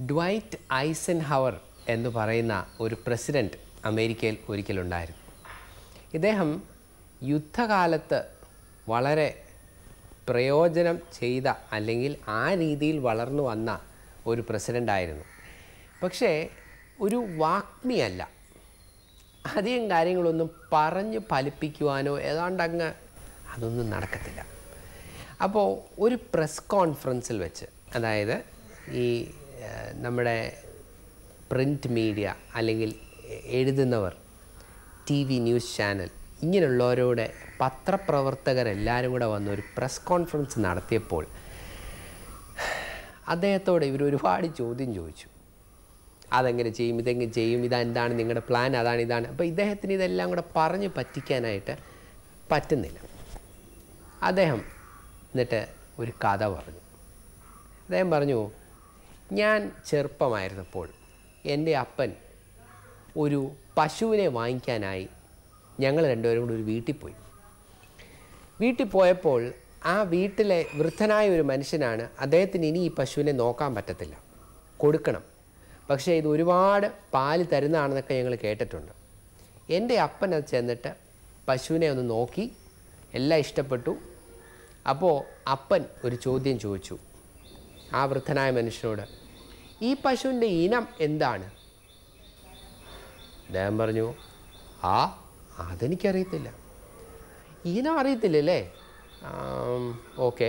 Dwight ഐസൻ hour എന്ന് പറയുന്ന ഒരു പ്രസിഡൻറ്റ് അമേരിക്കയിൽ ഒരിക്കലുണ്ടായിരുന്നു ഇദ്ദേഹം യുദ്ധകാലത്ത് വളരെ പ്രയോജനം ചെയ്ത അല്ലെങ്കിൽ ആ രീതിയിൽ വളർന്നു വന്ന ഒരു പ്രസിഡൻ്റായിരുന്നു പക്ഷേ ഒരു വാഗ്മിയല്ല അധികം കാര്യങ്ങളൊന്നും പറഞ്ഞ് ഫലിപ്പിക്കുവാനോ ഏതാണ്ട് അങ്ങ് അതൊന്നും നടക്കത്തില്ല അപ്പോൾ ഒരു പ്രസ് കോൺഫറൻസിൽ വെച്ച് അതായത് ഈ ഏഹ്, നമ്മുടെ പ്രിൻറ്റ് മീഡിയ അല്ലെങ്കിൽ എഴുതുന്നവർ ടി വി ന്യൂസ് ചാനൽ ഇങ്ങനെയുള്ളവരോട് പത്രപ്രവർത്തകരെല്ലാവരും കൂടെ വന്ന് ഒരു പ്രസ് കോൺഫറൻസ് നടത്തിയപ്പോൾ അദ്ദേഹത്തോട് ഇവർ ഒരുപാട് ചോദ്യം ചോദിച്ചു അതെങ്ങനെ ചെയ്യും ഇതെങ്ങനെ ചെയ്യും ഇതാ എന്താണ് നിങ്ങളുടെ പ്ലാൻ അതാണ് ഇതാണ് അപ്പോൾ ഇദ്ദേഹത്തിന് ഇതെല്ലാം കൂടെ പറഞ്ഞ് പറ്റിക്കാനായിട്ട് പറ്റുന്നില്ല അദ്ദേഹം എന്നിട്ട് ഒരു കഥ പറഞ്ഞു അദ്ദേഹം പറഞ്ഞു ഞാൻ ചെറുപ്പമായിരുന്നപ്പോൾ എൻ്റെ അപ്പൻ ഒരു പശുവിനെ വാങ്ങിക്കാനായി ഞങ്ങൾ രണ്ടുപേരും കൂടി ഒരു വീട്ടിൽ പോയി വീട്ടിൽ പോയപ്പോൾ ആ വീട്ടിലെ വൃദ്ധനായ ഒരു മനുഷ്യനാണ് അദ്ദേഹത്തിന് ഇനി ഈ പശുവിനെ നോക്കാൻ പറ്റത്തില്ല കൊടുക്കണം പക്ഷേ ഇത് ഒരുപാട് പാല് തരുന്നതാണെന്നൊക്കെ ഞങ്ങൾ കേട്ടിട്ടുണ്ട് എൻ്റെ അപ്പൻ അത് ചെന്നിട്ട് പശുവിനെ ഒന്ന് നോക്കി എല്ലാം ഇഷ്ടപ്പെട്ടു അപ്പോൾ അപ്പൻ ഒരു ചോദ്യം ചോദിച്ചു ആ വൃദ്ധനായ മനുഷ്യനോട് ഈ പശുവിൻ്റെ ഇനം എന്താണ് അദ്ദേഹം പറഞ്ഞു ആ അതെനിക്കറിയത്തില്ല ഇനം അറിയത്തില്ലല്ലേ ഓക്കെ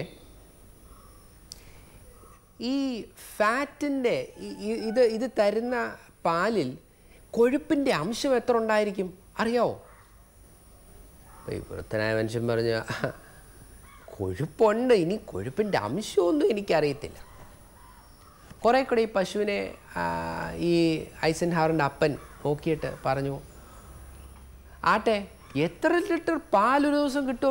ഈ ഫാറ്റിൻ്റെ ഇത് ഇത് തരുന്ന പാലിൽ കൊഴുപ്പിൻ്റെ അംശം എത്ര ഉണ്ടായിരിക്കും അറിയാവോ അപ്പോൾ ഈ വൃത്തനായ മനുഷ്യൻ പറഞ്ഞു കൊഴുപ്പുണ്ട് ഇനി കൊഴുപ്പിൻ്റെ അംശമൊന്നും എനിക്കറിയത്തില്ല കുറേ കൂടെ ഈ പശുവിനെ ആ, ഈ ഐസൻ ഹാറിൻ്റെ അപ്പൻ നോക്കിയിട്ട് പറഞ്ഞു ആട്ടെ എത്ര ലിറ്റർ പാൽ ഒരു ദിവസം കിട്ടും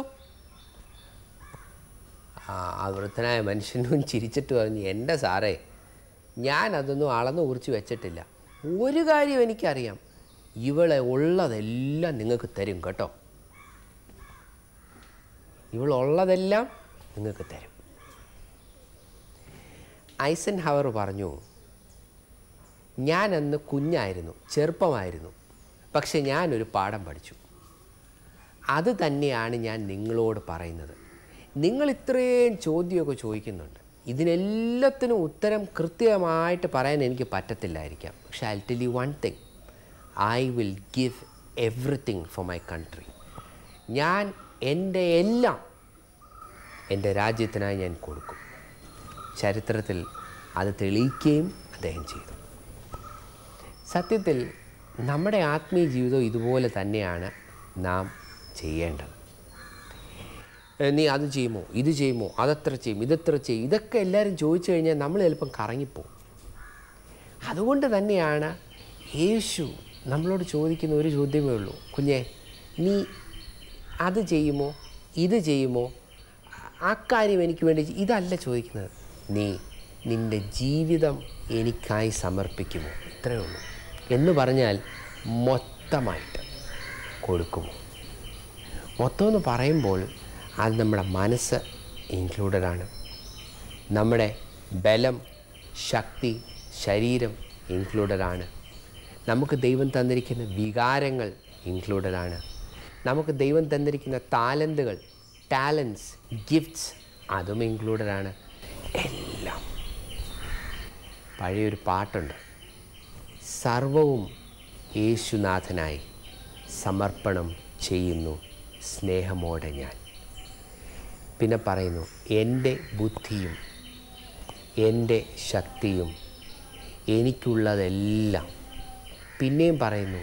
ആ ആ വൃദ്ധനായ മനുഷ്യനും ചിരിച്ചിട്ട് പറഞ്ഞു എൻ്റെ സാറേ ഞാൻ അതൊന്നും അളന്നു കുറിച്ച് വെച്ചിട്ടില്ല ഒരു കാര്യം എനിക്കറിയാം ഇവളെ ഉള്ളതെല്ലാം നിങ്ങൾക്ക് തരും കേട്ടോ ഇവളുള്ളതെല്ലാം നിങ്ങൾക്ക് തരും ഐസൻ ഹവർ പറഞ്ഞു ഞാൻ അന്ന് കുഞ്ഞായിരുന്നു ചെറുപ്പമായിരുന്നു പക്ഷെ ഞാനൊരു പാഠം പഠിച്ചു അത് തന്നെയാണ് ഞാൻ നിങ്ങളോട് പറയുന്നത് നിങ്ങൾ ഇത്രയും ചോദ്യമൊക്കെ ചോദിക്കുന്നുണ്ട് ഇതിനെല്ലാത്തിനും ഉത്തരം കൃത്യമായിട്ട് പറയാൻ എനിക്ക് പറ്റത്തില്ലായിരിക്കാം പക്ഷേ I tell you one thing I will give everything for my country ഞാൻ എൻ്റെ എല്ലാം എൻ്റെ രാജ്യത്തിനായി ഞാൻ കൊടുക്കും ചരിത്രത്തിൽ അത് തെളിയിക്കുകയും അദ്ദേഹം ചെയ്തു സത്യത്തിൽ നമ്മുടെ ആത്മീയ ജീവിതം ഇതുപോലെ തന്നെയാണ് നാം ചെയ്യേണ്ടത് ഏ, നീ അത് ചെയ്യുമോ ഇത് ചെയ്യുമോ അതെത്ര ചെയ്യും ഇതെത്ര ചെയ്യും ഇതൊക്കെ എല്ലാവരും ചോദിച്ചു കഴിഞ്ഞാൽ നമ്മൾ ചിലപ്പം കറങ്ങിപ്പോവും അതുകൊണ്ട് തന്നെയാണ് യേശു നമ്മളോട് ചോദിക്കുന്ന ഒരു ചോദ്യമേ ഉള്ളൂ കുഞ്ഞെ നീ അത് ചെയ്യുമോ ഇത് ചെയ്യുമോ ആ കാര്യം എനിക്ക് വേണ്ടി ചെയ്- ഇതല്ല ചോദിക്കുന്നത് നീ നിൻ്റെ ജീവിതം എനിക്കായി സമർപ്പിക്കുമോ ഇത്രയേ ഉള്ളൂ എന്ന് പറഞ്ഞാൽ മൊത്തമായിട്ട് കൊടുക്കുമോ മൊത്തം എന്ന് പറയുമ്പോൾ അത് നമ്മുടെ മനസ്സ് ഇൻക്ലൂഡഡ് ആണ് നമ്മുടെ ബലം ശക്തി ശരീരം ഇൻക്ലൂഡഡ് ആണ് നമുക്ക് ദൈവം തന്നിരിക്കുന്ന വികാരങ്ങൾ ഇൻക്ലൂഡഡ് ആണ് നമുക്ക് ദൈവം തന്നിരിക്കുന്ന താലന്തുകൾ ടാലൻസ് ഗിഫ്റ്റ്സ് അതും ഇൻക്ലൂഡഡ് ആണ് എല്ലാം പഴയൊരു പാട്ടുണ്ട് സർവവും യേശുനാഥനായി സമർപ്പണം ചെയ്യുന്നു സ്നേഹമോടെ ഞാൻ പിന്നെ പറയുന്നു എൻ്റെ ബുദ്ധിയും എൻ്റെ ശക്തിയും എനിക്കുള്ളതെല്ലാം പിന്നെയും പറയുന്നു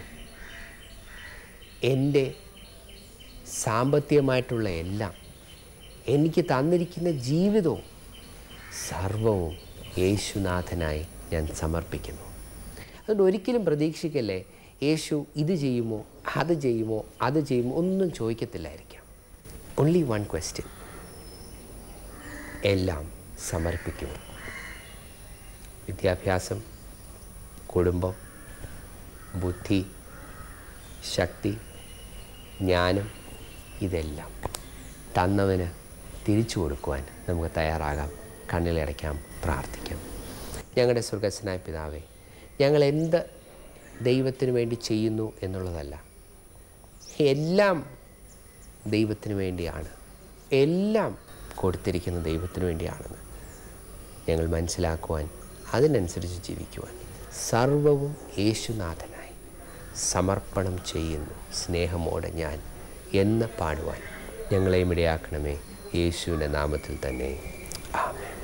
എൻ്റെ സാമ്പത്തികമായിട്ടുള്ള എല്ലാം എനിക്ക് തന്നിരിക്കുന്ന ജീവിതവും സർവവും യേശുനാഥനായി ഞാൻ സമർപ്പിക്കുന്നു അതുകൊണ്ട് ഒരിക്കലും പ്രതീക്ഷിക്കല്ലേ യേശു ഇത് ചെയ്യുമോ അത് ചെയ്യുമോ അത് ചെയ്യുമോ ഒന്നും ചോദിക്കത്തില്ലായിരിക്കാം ഓൺലി വൺ ക്വസ്റ്റ്യൻ എല്ലാം സമർപ്പിക്കുമോ വിദ്യാഭ്യാസം കുടുംബം ബുദ്ധി ശക്തി ജ്ഞാനം ഇതെല്ലാം തന്നവന് തിരിച്ചു കൊടുക്കുവാൻ നമുക്ക് തയ്യാറാകാം കണ്ണിലടയ്ക്കാം പ്രാർത്ഥിക്കാം ഞങ്ങളുടെ സ്വർഗസ്വനായ പിതാവേ ഞങ്ങൾ എന്ത് ദൈവത്തിന് വേണ്ടി ചെയ്യുന്നു എന്നുള്ളതല്ല എല്ലാം ദൈവത്തിന് വേണ്ടിയാണ് എല്ലാം കൊടുത്തിരിക്കുന്ന ദൈവത്തിന് വേണ്ടിയാണെന്ന് ഞങ്ങൾ മനസ്സിലാക്കുവാൻ അതിനനുസരിച്ച് ജീവിക്കുവാൻ സർവവും യേശുനാഥനായി സമർപ്പണം ചെയ്യുന്നു സ്നേഹമോടെ ഞാൻ എന്ന് പാടുവാൻ ഞങ്ങളെയും ഇടയാക്കണമേ യേശുവിൻ്റെ നാമത്തിൽ തന്നെ ആമേൻ